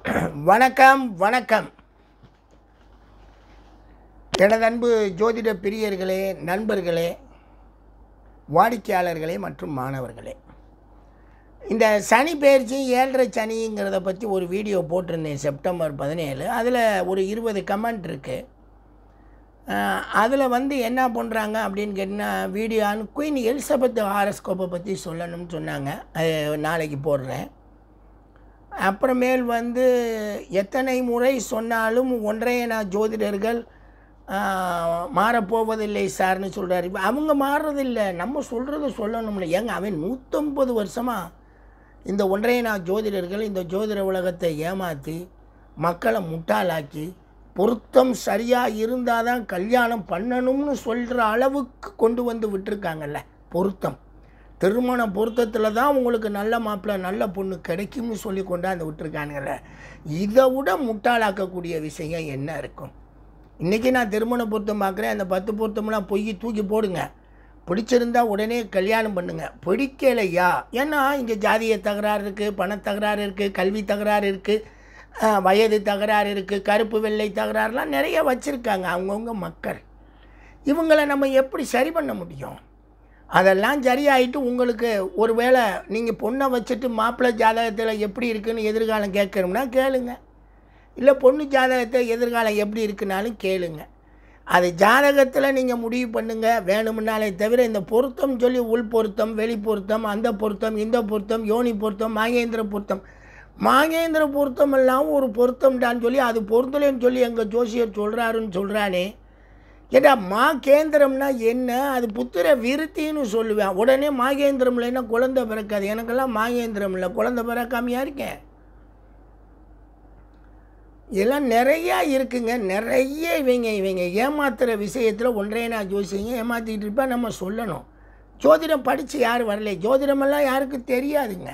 வணக்கம் வணக்கம் எனது அன்பு ஜோதிட பிரியர்களே நண்பர்களே வாடிக்கையாளர்களே மற்றும் மாணவர்களே இந்த சனி பயிற்சி ஏழரை சனிங்கிறத பற்றி ஒரு வீடியோ போட்டிருந்தேன் செப்டம்பர் பதினேழு அதில் ஒரு இருபது கமெண்ட் இருக்குது அதில் வந்து என்ன பண்ணுறாங்க அப்படின்னு கேட்டால் வீடியோன்னு குயின் எலிசபெத் ஹாரஸ்கோப்பை பற்றி சொல்லணும்னு சொன்னாங்க அது நாளைக்கு போடுறேன் அப்புறமேல் வந்து எத்தனை முறை சொன்னாலும் ஒன்றையன ஜோதிடர்கள் மாறப்போவதில்லை சார்னு சொல்கிறாரு இப்போ அவங்க மாறுறதில்லை நம்ம சொல்கிறத சொல்லணும்ல ஏங்க அவன் நூற்றம்பது வருஷமாக இந்த ஒன்றையனா ஜோதிடர்கள் இந்த ஜோதிட உலகத்தை ஏமாற்றி மக்களை முட்டாளாக்கி பொருத்தம் சரியாக இருந்தால் தான் கல்யாணம் பண்ணணும்னு சொல்கிற அளவுக்கு கொண்டு வந்து விட்டுருக்காங்கல்ல பொருத்தம் திருமண பொருத்தத்தில் தான் உங்களுக்கு நல்ல மாப்பிள்ளை நல்ல பொண்ணு கிடைக்கும்னு சொல்லி கொண்டாந்து விட்டுருக்கானுங்கள இதை விட முட்டாளாக்கக்கூடிய விஷயம் என்ன இருக்கும் இன்றைக்கி நான் திருமண பொருத்தம் பார்க்குறேன் அந்த பத்து பொருத்தம்லாம் பொய் தூக்கி போடுங்க பிடிச்சிருந்தா உடனே கல்யாணம் பண்ணுங்க பிடிக்கலையா ஏன்னா இங்கே ஜாதிய தகராறு இருக்குது பண தகராறு இருக்குது கல்வி தகராறு இருக்குது வயது தகராறு இருக்குது கருப்பு வெள்ளை தகராறுலாம் நிறைய வச்சுருக்காங்க அவங்கவுங்க மக்கள் இவங்களை நம்ம எப்படி சரி பண்ண முடியும் அதெல்லாம் சரியாயிட்டு உங்களுக்கு ஒரு வேளை நீங்கள் பொண்ணை வச்சுட்டு மாப்பிள்ளை ஜாதகத்தில் எப்படி இருக்குன்னு எதிர்காலம் கேட்கணும்னா கேளுங்க இல்லை பொண்ணு ஜாதகத்தை எதிர்காலம் எப்படி இருக்குனாலும் கேளுங்க அது ஜாதகத்தில் நீங்கள் முடிவு பண்ணுங்கள் வேணும்னாலே தவிர இந்த பொருத்தம் சொல்லி உள் பொருத்தம் வெளி பொருத்தம் அந்த பொருத்தம் இந்த பொருத்தம் யோனி பொருத்தம் மாகேந்திர பொருத்தம் மாகேந்திர பொருத்தம் எல்லாம் ஒரு பொருத்தம்டான்னு சொல்லி அது பொருத்தலைன்னு சொல்லி எங்கள் ஜோசியர் சொல்கிறாருன்னு சொல்கிறானே ஏடா மா கேந்திரம்னா என்ன அது புத்திர விருத்தின்னு சொல்லுவேன் உடனே மாகேந்திரம் இல்லைன்னா குழந்தை பிறக்காது எனக்கெல்லாம் மாகேந்திரம் இல்லை குழந்தை பிறக்காமையாக இருக்கேன் இதெல்லாம் நிறையா இருக்குங்க நிறைய இவங்க இவங்க ஏமாத்துகிற விஷயத்தில் ஒன்றைய நான் ஜோசிங்க ஏமாற்றிக்கிட்டு இருப்பா நம்ம சொல்லணும் ஜோதிடம் படித்து யார் வரல ஜோதிடமெல்லாம் யாருக்கும் தெரியாதுங்க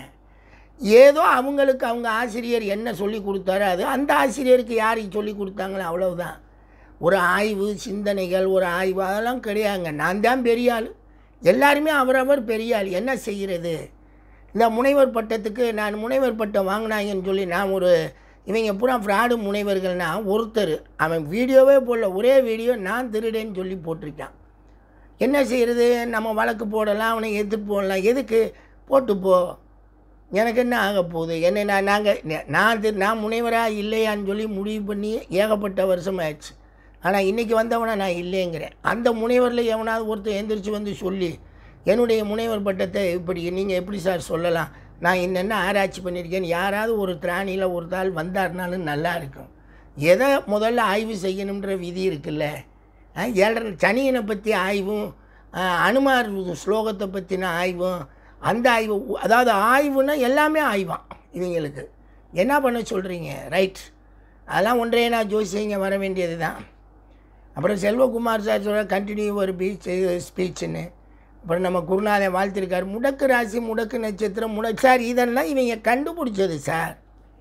ஏதோ அவங்களுக்கு அவங்க ஆசிரியர் என்ன சொல்லி கொடுத்தாரோ அது அந்த ஆசிரியருக்கு யார் சொல்லி கொடுத்தாங்களோ அவ்வளவுதான் ஒரு ஆய்வு சிந்தனைகள் ஒரு ஆய்வு அதெல்லாம் கிடையாதுங்க நான் தான் பெரிய ஆள் எல்லாருமே அவரவர் பெரிய ஆள் என்ன செய்கிறது இந்த முனைவர் பட்டத்துக்கு நான் முனைவர் பட்டம் வாங்கினாங்கன்னு சொல்லி நான் ஒரு இவங்க பூரா ஃப்ராடு முனைவர்கள்னா ஒருத்தர் அவன் வீடியோவே போடல ஒரே வீடியோ நான் திருடேன்னு சொல்லி போட்டிருக்கான் என்ன செய்கிறது நம்ம வழக்கு போடலாம் அவனை எதிர்த்து போடலாம் எதுக்கு போட்டு போ எனக்கு என்ன ஆக போகுது என்ன நான் நாங்கள் நான் திரு நான் முனைவராக இல்லையான்னு சொல்லி முடிவு பண்ணி ஏகப்பட்ட வருஷம் ஆயிடுச்சு ஆனால் இன்றைக்கி வந்தவனை நான் இல்லைங்கிறேன் அந்த முனைவரில் எவனாவது ஒருத்தர் எந்திரிச்சு வந்து சொல்லி என்னுடைய முனைவர் பட்டத்தை இப்படி நீங்கள் எப்படி சார் சொல்லலாம் நான் என்னென்ன ஆராய்ச்சி பண்ணியிருக்கேன் யாராவது ஒரு திராணியில் ஒரு தாள் வந்தார்னாலும் நல்லா இருக்கும் எதை முதல்ல ஆய்வு செய்யணுன்ற விதி இருக்குல்ல ஏழரை சனியனை பற்றி ஆய்வும் அனுமார் ஸ்லோகத்தை பற்றின ஆய்வும் அந்த ஆய்வு அதாவது ஆய்வுனா எல்லாமே ஆய்வான் இவங்களுக்கு என்ன பண்ண சொல்கிறீங்க ரைட் அதெல்லாம் ஒன்றே நான் ஜோசியங்க வர வேண்டியது தான் அப்புறம் செல்வகுமார் சார் சொல்கிற கண்டினியூ ஒரு பீச் ஸ்பீச்சுன்னு அப்புறம் நம்ம குருநாதன் வாழ்த்திருக்கார் முடக்கு ராசி முடக்கு நட்சத்திரம் முட சார் இதெல்லாம் இவங்க கண்டுபிடிச்சது சார்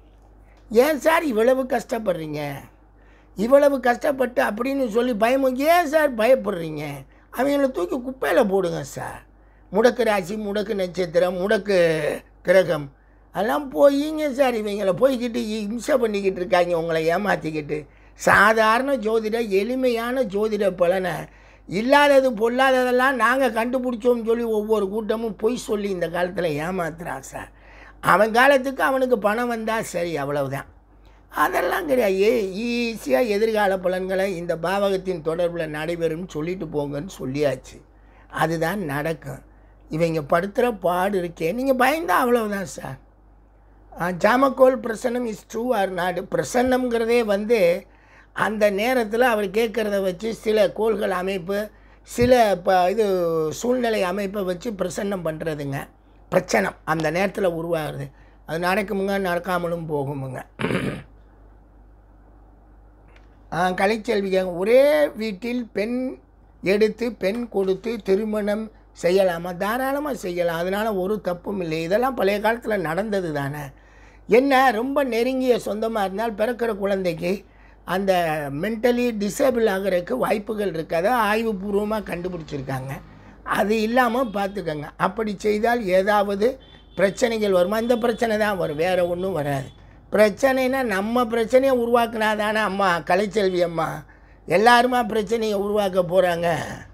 ஏன் சார் இவ்வளவு கஷ்டப்படுறீங்க இவ்வளவு கஷ்டப்பட்டு அப்படின்னு சொல்லி பயம் ஏன் சார் பயப்படுறீங்க அவங்கள தூக்கி குப்பையில் போடுங்க சார் முடக்கு ராசி முடக்கு நட்சத்திரம் முடக்கு கிரகம் அதெல்லாம் போயிங்க சார் இவங்களை போய்கிட்டு இம்சை பண்ணிக்கிட்டு இருக்காங்க உங்களை ஏமாற்றிக்கிட்டு சாதாரண ஜோதிட எளிமையான ஜோதிட பலனை இல்லாதது பொல்லாததெல்லாம் நாங்கள் கண்டுபிடிச்சோம்னு சொல்லி ஒவ்வொரு கூட்டமும் பொய் சொல்லி இந்த காலத்தில் ஏமாத்துறான் சார் அவன் காலத்துக்கு அவனுக்கு பணம் வந்தால் சரி அவ்வளவுதான் அதெல்லாம் கிடையாது ஏ ஈஸியாக எதிர்கால பலன்களை இந்த பாவகத்தின் தொடர்பில் நடைபெறும்னு சொல்லிட்டு போங்கன்னு சொல்லியாச்சு அதுதான் நடக்கும் இவங்க படுத்துகிற பாடு இருக்கே நீங்கள் பயந்தா அவ்வளவுதான் சார் ஜாமக்கோல் பிரசன்னம் இஸ் ட்ரூ ஆர் நாடு பிரசன்னம்ங்கிறதே வந்து அந்த நேரத்தில் அவர் கேட்குறத வச்சு சில கோள்கள் அமைப்பு சில இப்போ இது சூழ்நிலை அமைப்பை வச்சு பிரசன்னம் பண்ணுறதுங்க பிரச்சனம் அந்த நேரத்தில் உருவாகுது அது நடக்குமுங்க நடக்காமலும் போகுமுங்க கலைச்செல்விங்க ஒரே வீட்டில் பெண் எடுத்து பெண் கொடுத்து திருமணம் செய்யலாமா தாராளமாக செய்யலாம் அதனால் ஒரு தப்பும் இல்லை இதெல்லாம் பழைய காலத்தில் நடந்தது தானே என்ன ரொம்ப நெருங்கிய சொந்தமாக இருந்தால் பிறக்கிற குழந்தைக்கு அந்த மென்டலி டிசேபிள் ஆகிறதுக்கு வாய்ப்புகள் இருக்குது அதை ஆய்வுபூர்வமாக கண்டுபிடிச்சிருக்காங்க அது இல்லாமல் பார்த்துக்கோங்க அப்படி செய்தால் ஏதாவது பிரச்சனைகள் வருமா இந்த பிரச்சனை தான் வரும் வேறு ஒன்றும் வராது பிரச்சனைனா நம்ம பிரச்சனையை உருவாக்குனா தானே அம்மா கலைச்செல்வி அம்மா எல்லாருமா பிரச்சனையை உருவாக்க போகிறாங்க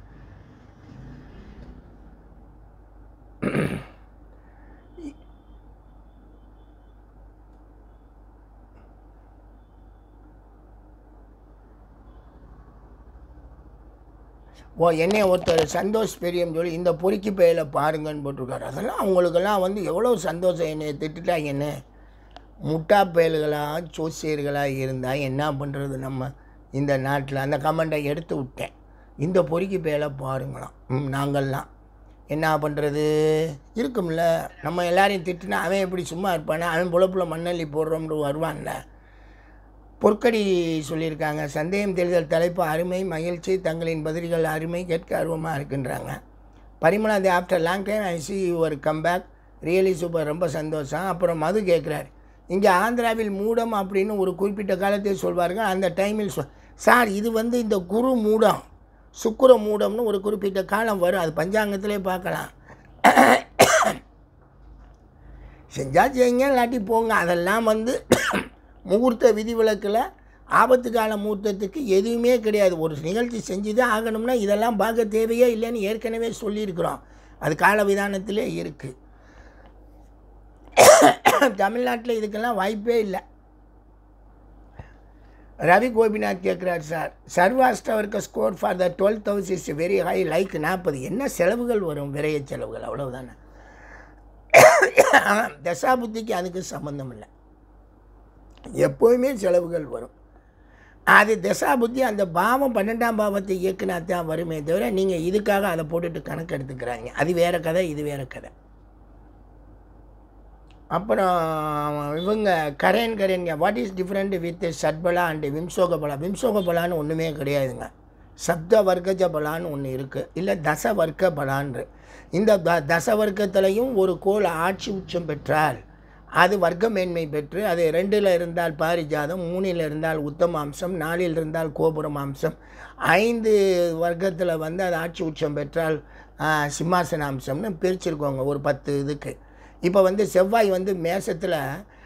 ஓ என்னைய ஒருத்தர் சந்தோஷ் பெரியம் சொல்லி இந்த பொறுக்கி பையில பாருங்கன்னு போட்டிருக்காரு அதெல்லாம் அவங்களுக்கெல்லாம் வந்து எவ்வளோ சந்தோஷம் என்னை திட்டுட்டாங்க என்ன முட்டா பயல்களாக ஜோசியர்களாக இருந்தால் என்ன பண்ணுறது நம்ம இந்த நாட்டில் அந்த கமெண்ட்டை எடுத்து விட்டேன் இந்த பொறுக்கி பையில பாருங்களாம் ம் நாங்கள்லாம் என்ன பண்ணுறது இருக்கும்ல நம்ம எல்லாரையும் திட்டினா அவன் எப்படி சும்மா இருப்பானே அவன் புலப்புல மண்ணள்ளி போடுறோம்னு வருவான்ல பொற்கடி சொல்லியிருக்காங்க சந்தேகம் தெரிதல் தலைப்பு அருமை மகிழ்ச்சி தங்களின் பதில்கள் அருமை கேட்க ஆர்வமாக இருக்குன்றாங்க Parimala the after long time I see your comeback really super ரொம்ப சந்தோஷம் அப்புறம் மது கேட்குறாரு இங்கே ஆந்திராவில் மூடம் அப்படின்னு ஒரு குறிப்பிட்ட காலத்தில் சொல்வார்கள் அந்த டைமில் சொ சார் இது வந்து இந்த குரு மூடம் சுக்கிர மூடம்னு ஒரு குறிப்பிட்ட காலம் வரும் அது பஞ்சாங்கத்திலே பார்க்கலாம் செஞ்சால் செய்யுங்க இல்லாட்டி போங்க அதெல்லாம் வந்து முகூர்த்த விதிவிலக்கில் ஆபத்து கால முகூர்த்தத்துக்கு எதுவுமே கிடையாது ஒரு நிகழ்ச்சி செஞ்சு தான் ஆகணும்னா இதெல்லாம் பார்க்க தேவையே இல்லைன்னு ஏற்கனவே சொல்லியிருக்கிறோம் அது கால விதானத்திலே இருக்குது தமிழ்நாட்டில் இதுக்கெல்லாம் வாய்ப்பே இல்லை ரவி கோபிநாத் கேட்குறார் சார் சர்வாஸ்டவர்க்க score for the twelve house is very high like நாற்பது என்ன செலவுகள் வரும் விரைய செலவுகள் அவ்வளவுதானே தசாபுத்திக்கு அதுக்கு சம்மந்தம் இல்லை எப்போவுமே செலவுகள் வரும் அது தசாபுத்தி அந்த பாவம் பன்னெண்டாம் பாவத்தை இயக்குனா தான் வருமே தவிர நீங்கள் இதுக்காக அதை போட்டுட்டு கணக்கு எடுத்துக்கிறாங்க அது வேறு கதை இது வேறு கதை அப்புறம் இவங்க Karen Karen what is different with Shadbala and Vimshopakabala விம்சோகபலான்னு ஒன்றுமே கிடையாதுங்க சப்த வர்க்கஜ பலான்னு ஒன்று இருக்குது இல்லை தச வர்க்க பலான்று இந்த த தச வர்க்கத்திலையும் ஒரு கோள் ஆட்சி உச்சம் பெற்றால் அது வர்க்க மேன்மை பெற்று அது ரெண்டில் இருந்தால் பாரிஜாதம் மூணில் இருந்தால் உத்தம அம்சம் நாலில் இருந்தால் கோபுரம் அம்சம் ஐந்து வர்க்கத்தில் வந்து அது ஆட்சி உச்சம் பெற்றால் ஆ, சிம்மாசன அம்சம்னு பிரிச்சிருக்கோங்க ஒரு பத்து இதுக்கு இப்போ வந்து செவ்வாய் வந்து மேசத்தில்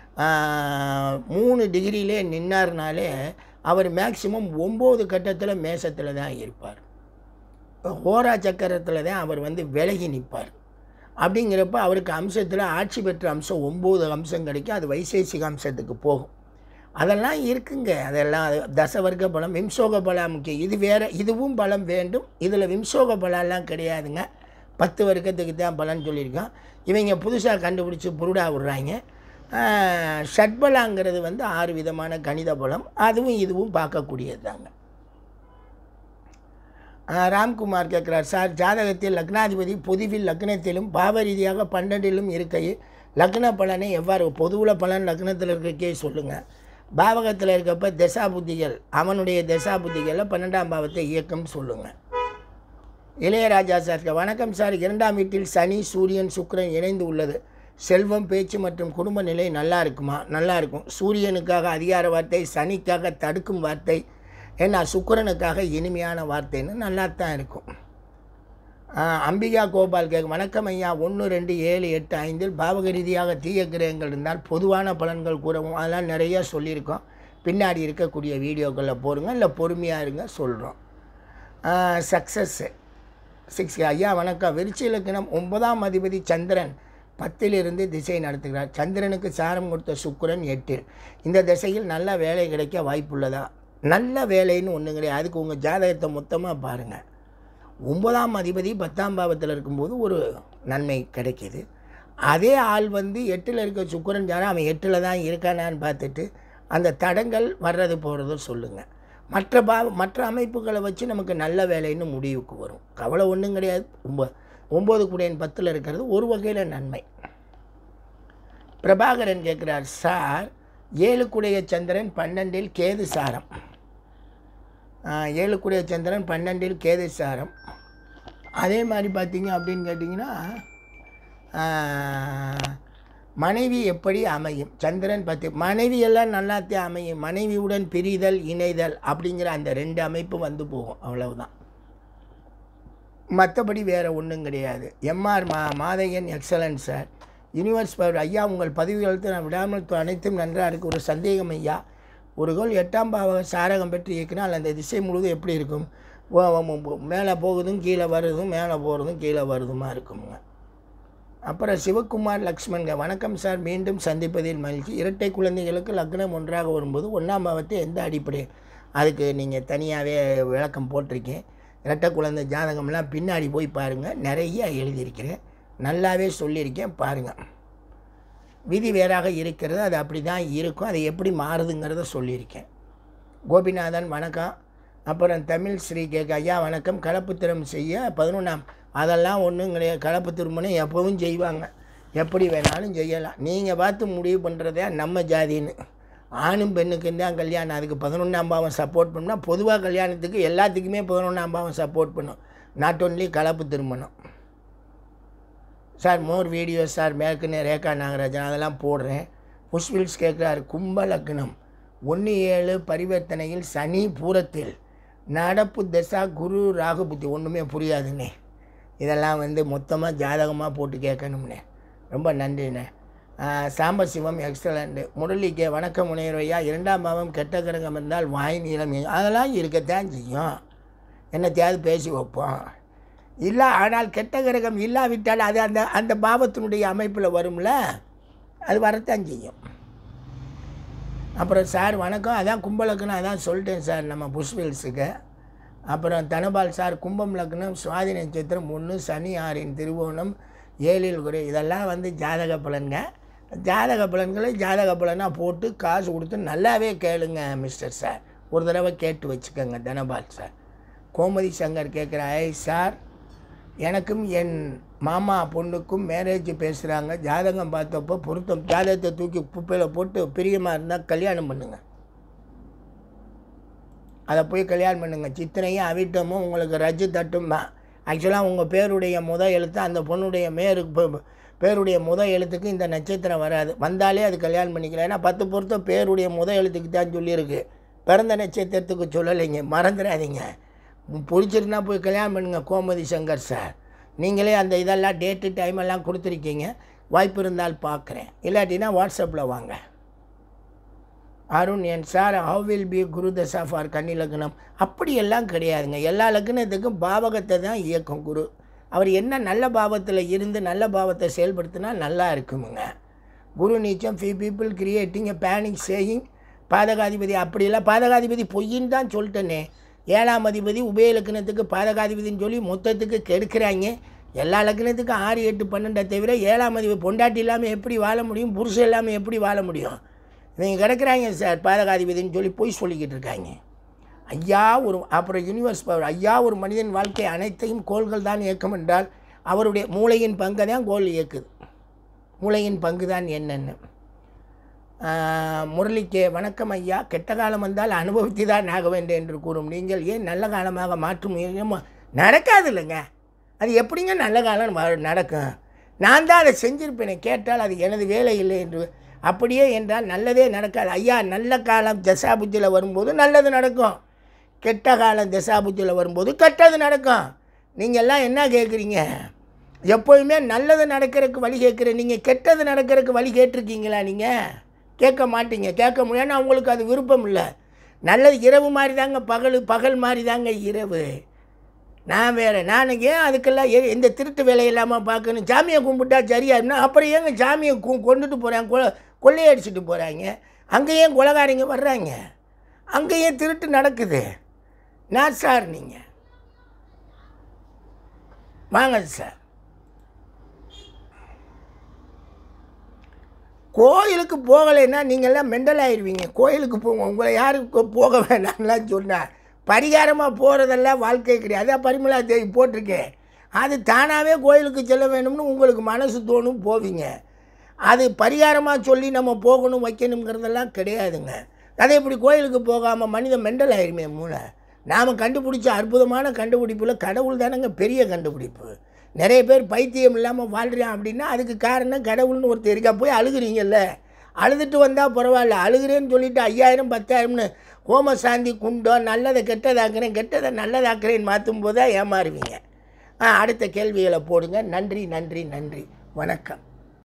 மூணு டிகிரியிலே நின்னார்னாலே அவர் மேக்சிமம் ஒம்பது கட்டத்தில் மேசத்தில் தான் இருப்பார் ஹோரா சக்கரத்தில் தான் அவர் வந்து விலகி நிற்பார் அப்படிங்கிறப்ப அவருக்கு அம்சத்தில் ஆட்சி பெற்ற அம்சம் ஒம்பது அம்சம் கிடைக்கும் அது வைசேசிக அம்சத்துக்கு போகும் அதெல்லாம் இருக்குங்க அதெல்லாம் அது தசவர்க்க பலம் விம்சோக பலம் முக்கியம் இது வேறு இதுவும் பலம் வேண்டும் இதில் விம்சோக பலம்லாம் கிடையாதுங்க பத்து வர்க்கத்துக்கு தான் பலன் சொல்லியிருக்கோம் இவங்க புதுசாக கண்டுபிடிச்சி புருடா விடுறாங்க ஆஹ், ஷட்பலாங்கிறது வந்து ஆறு விதமான கணித பலம் அதுவும் இதுவும் பார்க்கக்கூடியது தாங்க ஆஹ் ராம்குமார் கேட்குறார் சார் ஜாதகத்தில் லக்னாதிபதி பொதுவில் லக்னத்திலும் பாவ ரீதியாக பன்னெண்டிலும் இருக்கையில் லக்ன பலனை எவ்வாறு பொதுவில் பலன் லக்னத்தில் இருக்கக்கே சொல்லுங்கள் பாவகத்தில் இருக்கப்ப தசா புத்திகள் அவனுடைய தசா புத்திகளில் பன்னெண்டாம் பாவத்தை இயக்கம் சொல்லுங்கள் இளையராஜா சார் வணக்கம் சார் இரண்டாம் வீட்டில் சனி சூரியன் சுக்கிரன் இணைந்து உள்ளது செல்வம் பேச்சு மற்றும் குடும்ப நிலை நல்லா இருக்குமா நல்லா இருக்கும் சூரியனுக்காக அதிகார வார்த்தை சனிக்காக தடுக்கும் வார்த்தை ஏன்னா சுக்கிரனுக்காக இனிமையான வார்த்தைன்னு நல்லா தான் இருக்கும் ஆ, அம்பிகா கோபால் கேட்க வணக்கம் ஐயா ஒன்று ரெண்டு ஏழு எட்டு ஐந்தில் பாவக ரீதியாக தீய கிரகங்கள் இருந்தால் பொதுவான பலன்கள் கூறவும் அதெல்லாம் நிறைய சொல்லியிருக்கோம் பின்னாடி இருக்கக்கூடிய வீடியோக்களில் போடுங்க இல்லை பொறுமையாக இருங்க சொல்கிறோம் சக்ஸஸ்ஸு சிக்ஸ் ஐயா வணக்கம் விருச்சி இலக்கணம் ஒன்பதாம் அதிபதி சந்திரன் பத்திலிருந்து திசை நடத்துகிறார் சந்திரனுக்கு சாரம் கொடுத்த சுக்கிரன் எட்டில் இந்த திசையில் நல்ல வேலை கிடைக்க வாய்ப்புள்ளதா நல்ல வேலைன்னு ஒன்று கிடையாது அதுக்கு உங்கள் ஜாதகத்தை மொத்தமாக பாருங்கள் ஒன்பதாம் அதிபதி பத்தாம் பாவத்தில் இருக்கும்போது ஒரு நன்மை கிடைக்கிது அதே ஆள் வந்து எட்டில் இருக்க சுக்கிரன் ஜாரம் அவன் எட்டில் தான் இருக்கானான்னு பார்த்துட்டு அந்த தடங்கள் வர்றது போகிறதோ சொல்லுங்கள் மற்ற பாவ மற்ற அமைப்புகளை வச்சு நமக்கு நல்ல வேலைன்னு முடிவுக்கு வரும் கவலை ஒன்றும் கிடையாது ஒம்ப ஒம்பது குடையன் பத்தில் இருக்கிறது ஒரு வகையில் நன்மை பிரபாகரன் கேட்குறார் சார் ஏழு குடைய சந்திரன் பன்னெண்டில் கேது சாரம் ஆ, ஏழு குடைய சந்திரன் பன்னெண்டில் கேது சாரம் அதே மாதிரி பார்த்தீங்க அப்படின்னு கேட்டிங்கன்னா ஆ, மனைவி எப்படி அமையும் சந்திரன் பத்து மனைவி எல்லாம் நல்லாத்தே அமையும் மனைவியுடன் பிரிதல் இணைதல் அப்படிங்கிற அந்த ரெண்டு அமைப்பு வந்து போகும் அவ்வளவுதான் மற்றபடி வேறு ஒன்றும் கிடையாது எம்ஆர் மா Mathaiyan excellent sir universe power ஐயா உங்கள் பதிவுகளுக்கு நான் விடாமல் து- அனைத்தும் நன்றாக இருக்கு ஒரு சந்தேகம் ஐயா ஒரு கோல் எட்டாம் பாவ சாரகம் பெற்று இயக்கினால் அந்த திசை முழுவதும் எப்படி இருக்கும் மேலே போகுதும் கீழே வருதும் மேலே போகிறதும் கீழே வருதுமா இருக்குங்க அப்புறம் சிவகுமார் லக்ஷ்மண்க வணக்கம் சார் மீண்டும் சந்திப்பதில் மகிழ்ச்சி இரட்டை குழந்தைகளுக்கு லக்னம் ஒன்றாக வரும்போது ஒன்றாம் பாவத்தை எந்த அடிப்படை அதுக்கு நீங்கள் தனியாகவே விளக்கம் போட்டிருக்கேன் இரட்டை குழந்தை ஜாதகம்லாம் பின்னாடி போய் பாருங்கள் நிறைய எழுதியிருக்கிறேன் நல்லாவே சொல்லியிருக்கேன் பாருங்கள் விதி வேறாக இருக்கிறது அது அப்படி தான் இருக்கும் அது எப்படி மாறுதுங்கிறத சொல்லியிருக்கேன் கோபிநாதன் வணக்கம் அப்புறம் தமிழ் ஸ்ரீ கேட்க ஐயா வணக்கம் கலப்பு திறம் செய்ய பதினொன்றாம் அதெல்லாம் ஒன்றும் கிடையாது கலப்பு திருமணம் எப்பவும் செய்வாங்க எப்படி வேணாலும் செய்யலாம் நீங்கள் பார்த்து முடிவு பண்ணுறதே நம்ம ஜாதின்னு ஆணும் பெண்ணுக்கும் தான் கல்யாணம் அதுக்கு பதினொன்றாம் பாவம் சப்போர்ட் பண்ணால் பொதுவாக கல்யாணத்துக்கு எல்லாத்துக்குமே பதினொன்றாம் பாவம் சப்போர்ட் பண்ணும் நாட் ஒன்லி கலப்பு திருமணம் சார் மோர் வீடியோ சார் மேற்குன்னு ரேகா நாகராஜன் அதெல்லாம் போடுறேன் புஷ்வில்ஸ் கேட்குறாரு கும்ப லக்னம் ஒன்று ஏழு பரிவர்த்தனையில் சனி பூரத்தில் நடப்பு தசா குரு ராகு புத்தி ஒன்றுமே புரியாதுண்ணே இதெல்லாம் வந்து மொத்தமாக ஜாதகமாக போட்டு கேட்கணும்னே ரொம்ப நன்றிண்ணே ஆஹ் சாம்பசிவம் எக்ஸலண்ட்டு முரளிக்கே வணக்கம் முனையரையா இரண்டாம் பாவம் கெட்ட கிரகம் இருந்தால் வாய் நீளம் எங்க- அதெல்லாம் இருக்கத்தான் செய்யும் என்னத்தையாவது பேசி வைப்போம் இல்லை ஆனால் கெட்ட கிரகம் இல்லாவிட்டால் அது அந்த அந்த பாவத்தினுடைய அமைப்பில் வரும்ல அது வரத்தான் செய்யும் அப்புறம் சார் வணக்கம் அதான் கும்பலக்கணம் அதான் சொல்லிட்டேன் சார் நம்ம புஷ்வெல்ஸுக்கு அப்புறம் தனபால் சார் கும்பம் லக்னம் சுவாதி நட்சத்திரம் ஒன்று சனி ஆறின் திருவோணம் ஏழில் குறை இதெல்லாம் வந்து ஜாதக பலன்க ஜாதக பலன்களை ஜாதக பலனாக போட்டு காசு கொடுத்து நல்லாவே கேளுங்க மிஸ்டர் சார் ஒரு தடவை கேட்டு வச்சுக்கோங்க தனபால் சார் கோமதி சங்கர் கேட்குற ஐ சார் எனக்கும் என் மாமா பொண்ணுக்கும் மேரேஜ் பேசுகிறாங்க ஜாதகம் பார்த்தப்போ பொருத்தம் ஜாதகத்தை தூக்கி குப்பையில் போட்டு பிரியமாக இருந்தால் கல்யாணம் பண்ணுங்க அதை போய் கல்யாணம் பண்ணுங்க சித்திரையும் அவிட்டமும் உங்களுக்கு ரஜ்ஜு தட்டும் தான் ஆக்சுவலாக உங்கள் பேருடைய முத எழுத்து அந்த பொண்ணுடைய மேரு பே- பேருடைய முத எழுத்துக்கு இந்த நட்சத்திரம் வராது வந்தாலே அது கல்யாணம் பண்ணிக்கலாம் ஏன்னா பத்து பொருத்தம் பேருடைய முத எழுத்துக்கு தான் சொல்லியிருக்கு பிறந்த நட்சத்திரத்துக்கு சொல்லலைங்க மறந்துடாதீங்க பிடிச்சிருந்தா போய் கல்யாணம் பண்ணுங்க கோமதி சங்கர் சார் நீங்களே அந்த இதெல்லாம் டேட்டு டைம் எல்லாம் கொடுத்துருக்கீங்க வாய்ப்பு இருந்தால் பார்க்குறேன் இல்லாட்டினா வாட்ஸ்அப்பில் வாங்க Arun N sir how will be Guru dasha for கன்னி லக்னம் அப்படியெல்லாம் கிடையாதுங்க எல்லா லக்னத்துக்கும் பாவகத்தை தான் இயக்கும் குரு அவர் என்ன நல்ல பாவத்தில் இருந்து நல்ல பாவத்தை செயல்படுத்தினா நல்லா இருக்குமுங்க குரு நீச்சம் few people creating a panic saying Badhakadhipati அப்படியெல்லாம் பாதகாதிபதி பொய்ன்னு தான் சொல்லிட்டேனே ஏழாம் அதிபதி உபய லக்னத்துக்கு பாதகாதிபதின்னு சொல்லி மொத்தத்துக்கு கெடுக்கிறாங்க எல்லா லக்னத்துக்கும் ஆறு எட்டு பன்னெண்டை தவிர ஏழாம் அதிபதி பொண்டாட்டி இல்லாமல் எப்படி வாழ முடியும் புருஷன் இல்லாமல் எப்படி வாழ முடியும் இவங்க கிடக்குறாங்க சார் பாதகாதிபதின்னு சொல்லி பொய் சொல்லிக்கிட்டு இருக்காங்க ஐயா ஒரு அப்புறம் யூனிவர்ஸ் பவர் ஐயா ஒரு மனிதன் வாழ்க்கை அனைத்தையும் கோள்கள் தான் இயக்கம் என்றால் அவருடைய மூளையின் பங்கை தான் கோல் இயக்குது மூளையின் பங்கு தான் என்னென்னு ஆஹ், முரளிக்கே வணக்கம் ஐயா கெட்ட காலம் வந்தால் அனுபவித்து தான் ஆக வேண்டும் என்று கூறும் நீங்கள் ஏன் நல்ல காலமாக மாற்றும் முயற்சி நடக்காது இல்லைங்க அது எப்படிங்க நல்ல காலம் வ- நடக்கும் நான் தான் அதை செஞ்சிருப்பேனே கேட்டால் அது எனது வேலை இல்லை என்று அப்படியே என்றால் நல்லதே நடக்காது ஐயா நல்ல காலம் தசாபுத்தியில் வரும்போது நல்லது நடக்கும் கெட்ட காலம் தசாபுத்தியில் வரும்போது கெட்டது நடக்கும் நீங்கள் எல்லாம் என்ன கேட்குறீங்க எப்போயுமே நல்லது நடக்கிறதுக்கு வழி கேட்குற நீங்கள் கெட்டது நடக்கிறதுக்கு வழி கேட்டிருக்கீங்களா நீங்கள் கேட்க மாட்டீங்க கேட்க முடியாது உங்களுக்கு அது விருப்பம் இல்லை நல்லது இரவு மாதிரி தாங்க பகல் பகல் மாதிரி தாங்க இரவு நான் வேறு நான் ஏன் அதுக்கெல்லாம் எ- எந்த திருட்டு வேலை இல்லாமல் பார்க்கணும் சாமியை கும்பிட்டா சரியா இருந்தால் அப்புறம் ஏங்க சாமியை கொ கொண்டுட்டு போகிறாங்க கொ கொள்ளையடிச்சிட்டு போகிறாங்க அங்கேயும் கொலகாரிங்க வர்றாங்க அங்கேயும் திருட்டு நடக்குது நான் சார் நீங்கள் வாங்க சார் கோயிலுக்கு போகலைன்னா நீங்கள்லாம் மெண்டல் ஆயிடுவீங்க கோயிலுக்கு போங்க உங்களை யாருக்கு போக வேணாம்லாம் சொன்னேன் பரிகாரமாக போகிறதெல்லாம் வாழ்க்கை கிடையாது அதான் பரிமளா தேவி போட்டிருக்கேன் அது தானாகவே கோயிலுக்கு செல்ல வேணும்னு உங்களுக்கு மனசு தோணும் போவீங்க அது பரிகாரமாக சொல்லி நம்ம போகணும் வைக்கணுங்கிறதெல்லாம் கிடையாதுங்க அதே இப்படி கோயிலுக்கு போகாமல் மனிதன் மெண்டல் ஆயிருமே மூளை நாம் கண்டுபிடிச்ச அற்புதமான கண்டுபிடிப்பில் கடவுள் தானங்க பெரிய கண்டுபிடிப்பு நிறைய பேர் பைத்தியம் இல்லாமல் வாழ்கிறான் அப்படின்னா அதுக்கு காரணம் கடவுள்னு ஒருத்தர் இருக்கா போய் அழுகுறீங்கல்ல அழுதுட்டு வந்தால் பரவாயில்ல அழுகிறேன்னு சொல்லிட்டு ஐயாயிரம் பத்தாயிரம்னு ஹோம சாந்தி குண்டம் நல்லதை கெட்டதாக்குறேன் கெட்டதை நல்லதாக்குறேன்னு மாற்றும் போது தான் ஏமாறுவீங்க ஆ அடுத்த கேள்விகளை போடுங்க நன்றி நன்றி நன்றி வணக்கம்